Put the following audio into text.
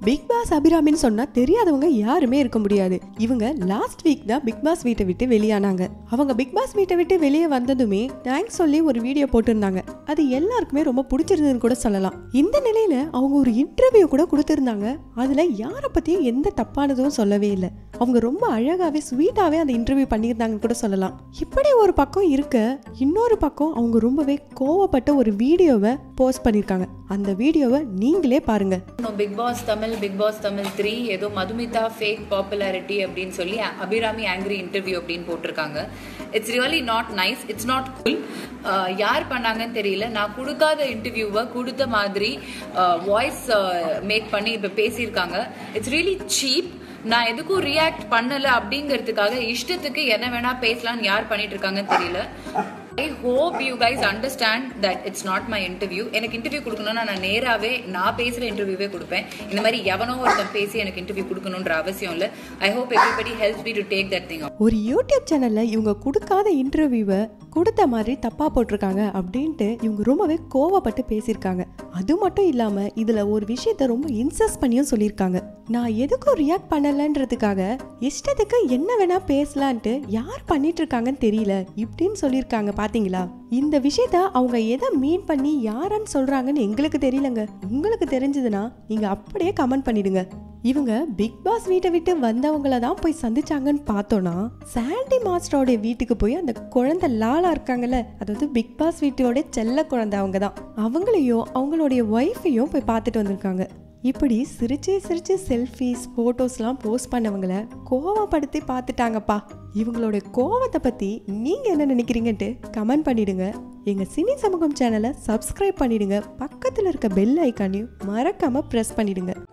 big pass அபிராமின்னு சொன்னா தெரியாதவங்க யாருமே இருக்க முடியாது இவங்க லாஸ்ட் வீக் தான் பிக் பாஸ் வீட்டை விட்டு வெளியானாங்க அவங்க பிக் பாஸ் வீட்டை விட்டு வெளியே வந்ததுமே தேங்க்ஸ் சொல்லி ஒரு வீடியோ போட்டிருந்தாங்க அது எல்லாருக்குமே ரொம்ப பிடிச்சிருந்ததுன்னு கூட சொல்லலாம் இந்த நிலையில அவங்க ஒரு இன்டர்வியூ கூட கொடுத்திருந்தாங்க அதுல யாரை பத்தியும் எந்த தப்பானதும் சொல்லவே இல்லை அவங்க ரொம்ப அழகாவே ஸ்வீட்டாவே அந்த இன்டர்வியூ பண்ணியிருந்தாங்கன்னு கூட சொல்லலாம் இப்படி ஒரு பக்கம் இருக்க இன்னொரு பக்கம் அவங்க ரொம்பவே கோவப்பட்ட ஒரு வீடியோவை போஸ்ட் பண்ணியிருக்காங்க அந்த வீடியோவை நீங்களே பாருங்க Bigg Boss Tamil Bigg Boss Tamil three ஏதோ மதுமிதா ஃபேக் பாப்புலாரிட்டி அப்படின்னு சொல்லி அபிராமி ஆங்கிரி இன்டர்வியூ அப்படின்னு போட்டிருக்காங்க it's really not nice it's not cool யார் பண்ணாங்கன்னு தெரியல நான் கொடுக்காத இன்டர்வியூவை கொடுத்த மாதிரி வாய்ஸ் மேக் பண்ணி இப்போ பேசியிருக்காங்க இட்ஸ் ரியலி சீப் நான் எதுக்கும் ரியாக்ட் பண்ணல அப்படிங்கிறதுக்காக இஷ்டத்துக்கு என்ன வேணா பேசலாம்னு யார் பண்ணிட்டு இருக்காங்கன்னு தெரியல I hope you guys understand that it's not my interview எனக்கு இன்டர்வியூ கொடுக்கணும்னா நான் நேராகவே நான் பேசுகிற இன்டர்வியூவே கொடுப்பேன் இந்த மாதிரி எவனோ ஒருத்தன் பேசி எனக்கு இன்டர்வியூ கொடுக்கணுன்ற அவசியம் இல்லை I hope everybody help me to take that thing ஒரு யூடியூப் சேனல்ல இவங்க கொடுக்காத இன்டர்வியூவை கொடுத்த மாதிரி தப்பா போட்டிருக்காங்க அப்படின்ட்டு இவங்க ரொம்பவே கோவப்பட்டு பேசியிருக்காங்க அது மட்டும் இல்லாம இதுல ஒரு விஷயத்த ரொம்ப இன்சஸ் பண்ணியும் சொல்லியிருக்காங்க நான் எதுக்கும் ரியாக்ட் பண்ணலன்றதுக்காக இஷ்டத்துக்கு என்ன வேணா பேசலான்ட்டு யார் பண்ணிட்டு இருக்காங்கன்னு தெரியல இப்படின்னு சொல்லியிருக்காங்க பாத்தீங்களா இந்த விஷயத்த அவங்க எதை மீன் பண்ணி யாரன்னு சொல்றாங்கன்னு எங்களுக்கு தெரியலங்க உங்களுக்கு தெரிஞ்சதுன்னா நீங்க அப்படியே கமெண்ட் பண்ணிடுங்க இவங்க பிக் பாஸ் வீட்டை விட்டு வந்தவங்கள தான் போய் சந்திச்சாங்கன்னு பார்த்தோன்னா சாண்டி மாஸ்டரோட வீட்டுக்கு போய் அந்த குழந்தை லாலா இருக்காங்கல்ல அதாவது பிக் பாஸ் வீட்டோட செல்ல குழந்தை அவங்க தான் அவங்களையும் அவங்களுடைய ஒய்ஃபையும் போய் பார்த்துட்டு வந்திருக்காங்க இப்படி சிரிச்சு சிரிச்சு செல்ஃபிஸ் ஃபோட்டோஸ்லாம் போஸ்ட் பண்ணவங்கள கோவப்படுத்தி பார்த்துட்டாங்கப்பா இவங்களோட கோவத்தை பற்றி நீங்கள் என்ன நினைக்கிறீங்கன்ட்டு கமெண்ட் பண்ணிடுங்க எங்கள் சினி சமூகம் சேனலை சப்ஸ்கிரைப் பண்ணிடுங்க பக்கத்தில் இருக்க பெல் ஐக்கானையும் மறக்காமல் ப்ரெஸ் பண்ணிடுங்க